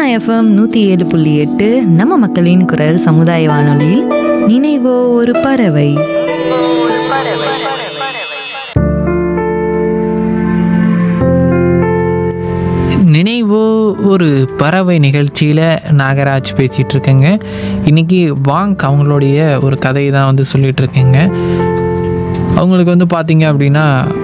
FM நூற்றி ஏழு புள்ளி எட்டு நம்ம மக்களின் குரல் சமுதாய வானொலியில் நினைவோ ஒரு பறவை நினைவோ ஒரு பறவை நிகழ்ச்சியில் நாகராஜ் பேசிகிட்டு இருக்கேங்க இன்றைக்கி வாங்க் அவங்களுடைய ஒரு கதையை தான் வந்து சொல்லிகிட்டு இருக்கேங்க அவங்களுக்கு வந்து பார்த்தீங்க அப்படின்னா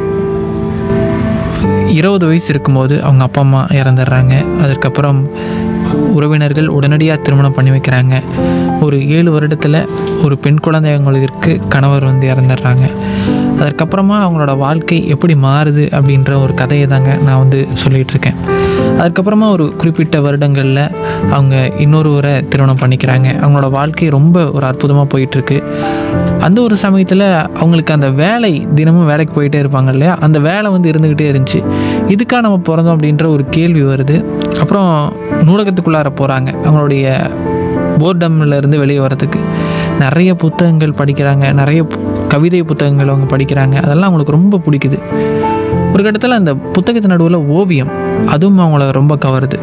இருபது வயசு இருக்கும்போது அவங்க அப்பா அம்மா இறந்துடுறாங்க அதுக்கப்புறம் உறவினர்கள் உடனடியாக திருமணம் பண்ணி வைக்கிறாங்க ஒரு ஏழு வருடத்தில் ஒரு பெண் குழந்தை அவங்களுக்கு கணவர் வந்து இறந்துடுறாங்க அதற்கப்புறமா அவங்களோட வாழ்க்கை எப்படி மாறுது அப்படின்ற ஒரு கதையை தாங்க நான் வந்து சொல்லிகிட்டு இருக்கேன் அதுக்கப்புறமா ஒரு குறிப்பிட்ட வருடங்களில் அவங்க இன்னொருவரை திருமணம் பண்ணிக்கிறாங்க அவங்களோட வாழ்க்கை ரொம்ப ஒரு அற்புதமாக போயிட்டுருக்கு அந்த ஒரு சமயத்தில் அவங்களுக்கு அந்த வேலை தினமும் வேலைக்கு போயிட்டே இருப்பாங்க இல்லையா அந்த வேலை வந்து இருந்துக்கிட்டே இருந்துச்சு இதுக்காக நம்ம பிறந்தோம் அப்படின்ற ஒரு கேள்வி வருது அப்புறம் நூலகத்துக்குள்ளார போகிறாங்க அவங்களுடைய போர்டம்ல இருந்து வெளியே வரதுக்கு நிறைய புத்தகங்கள் படிக்கிறாங்க நிறைய பு- கவிதை புத்தகங்கள் அவங்க படிக்கிறாங்க அதெல்லாம் அவங்களுக்கு ரொம்ப பிடிக்குது ஒரு கட்டத்தில் அந்த புத்தகத்து நடுவில் ஓவியம் அதுவும் அவங்கள ரொம்ப கவருது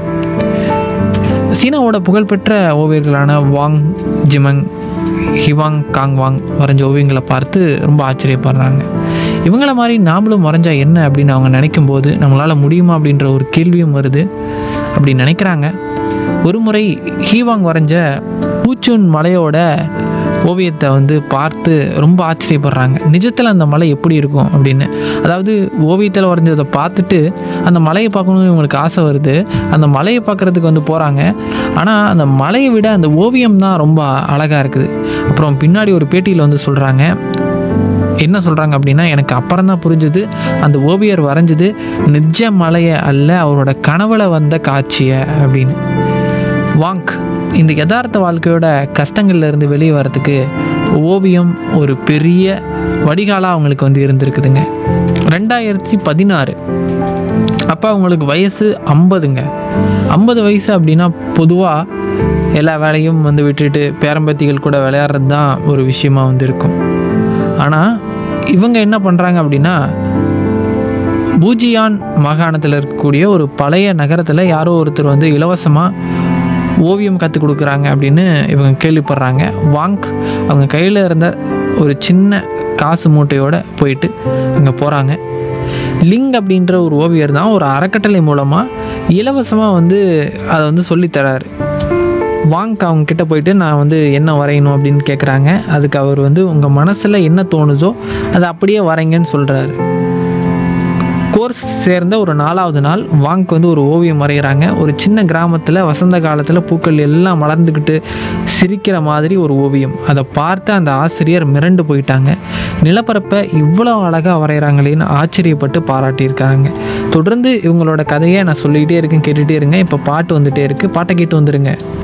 சீனாவோட புகழ்பெற்ற ஓவியர்களான வாங் ஜிமங் ஹிவாங் காங்வாங் வரைஞ்ச ஓவியங்களை பார்த்து ரொம்ப ஆச்சரியப்படுறாங்க இவங்கள மாதிரி நாமளும் வரைஞ்சா என்ன அப்படின்னு அவங்க நினைக்கும் போது நம்மளால் முடியுமா அப்படின்ற ஒரு கேள்வியும் வருது அப்படி நினைக்கிறாங்க ஒரு முறை ஹீவாங் வரைஞ்ச பூச்சூன் மலையோட ஓவியத்தை வந்து பார்த்து ரொம்ப ஆச்சரியப்படுறாங்க நிஜத்தில் அந்த மலை எப்படி இருக்கும் அப்படின்னு அதாவது ஓவியத்தில் வரைஞ்சதை பார்த்துட்டு அந்த மலையை பார்க்கணும்னு இவங்களுக்கு ஆசை வருது அந்த மலையை பார்க்குறதுக்கு வந்து போகிறாங்க ஆனால் அந்த மலையை விட அந்த ஓவியம் தான் ரொம்ப அழகாக இருக்குது அப்புறம் பின்னாடி ஒரு பேட்டியில் வந்து சொல்கிறாங்க என்ன சொல்கிறாங்க அப்படின்னா எனக்கு அப்புறம் தான் புரிஞ்சுது அந்த ஓவியர் வரைஞ்சது நிஜ மலையை அல்ல அவரோட கனவுல வந்த காட்சியை அப்படின்னு வாங்க் இந்த யதார்த்த வாழ்க்கையோட கஷ்டங்கள்ல இருந்து வெளியே வரதுக்கு ஓவியம் ஒரு பெரிய வடிகாலாக அவங்களுக்கு வந்து இருந்திருக்குதுங்க ரெண்டாயிரத்தி பதினாறு அப்போ அவங்களுக்கு வயசு ஐம்பதுங்க ஐம்பது வயசு அப்படின்னா பொதுவாக எல்லா வேலையும் வந்து விட்டுட்டு பேரம்பத்திகள் கூட விளையாடுறது தான் ஒரு விஷயமா வந்து இருக்கும் ஆனால் இவங்க என்ன பண்ணுறாங்க அப்படின்னா பூஜியான் மாகாணத்தில் இருக்கக்கூடிய ஒரு பழைய நகரத்தில் யாரோ ஒருத்தர் வந்து இலவசமாக ஓவியம் கற்றுக் கொடுக்குறாங்க அப்படின்னு இவங்க கேள்விப்படுறாங்க வாங்க் அவங்க கையில் இருந்த ஒரு சின்ன காசு மூட்டையோட போயிட்டு அங்கே போகிறாங்க லிங் அப்படின்ற ஒரு ஓவியர் தான் ஒரு அறக்கட்டளை மூலமாக இலவசமாக வந்து அதை வந்து சொல்லித்தராரு வாங்க அவங்க கிட்ட போயிட்டு நான் வந்து என்ன வரையணும் அப்படின்னு கேட்குறாங்க அதுக்கு அவர் வந்து உங்கள் மனசில் என்ன தோணுதோ அதை அப்படியே வரைங்கன்னு சொல்கிறாரு கோர்ஸ் சேர்ந்த ஒரு நாலாவது நாள் வாங்க் வந்து ஒரு ஓவியம் வரைகிறாங்க ஒரு சின்ன கிராமத்தில் வசந்த காலத்தில் பூக்கள் எல்லாம் மலர்ந்துக்கிட்டு சிரிக்கிற மாதிரி ஒரு ஓவியம் அதை பார்த்து அந்த ஆசிரியர் மிரண்டு போயிட்டாங்க நிலப்பரப்பை இவ்வளோ அழகாக வரைகிறாங்களேன்னு ஆச்சரியப்பட்டு பாராட்டியிருக்காங்க தொடர்ந்து இவங்களோட கதையை நான் சொல்லிக்கிட்டே இருக்கேன் கேட்டுகிட்டே இருங்க இப்போ பாட்டு வந்துட்டே இருக்குது பாட்டை கேட்டு வந்துடுங்க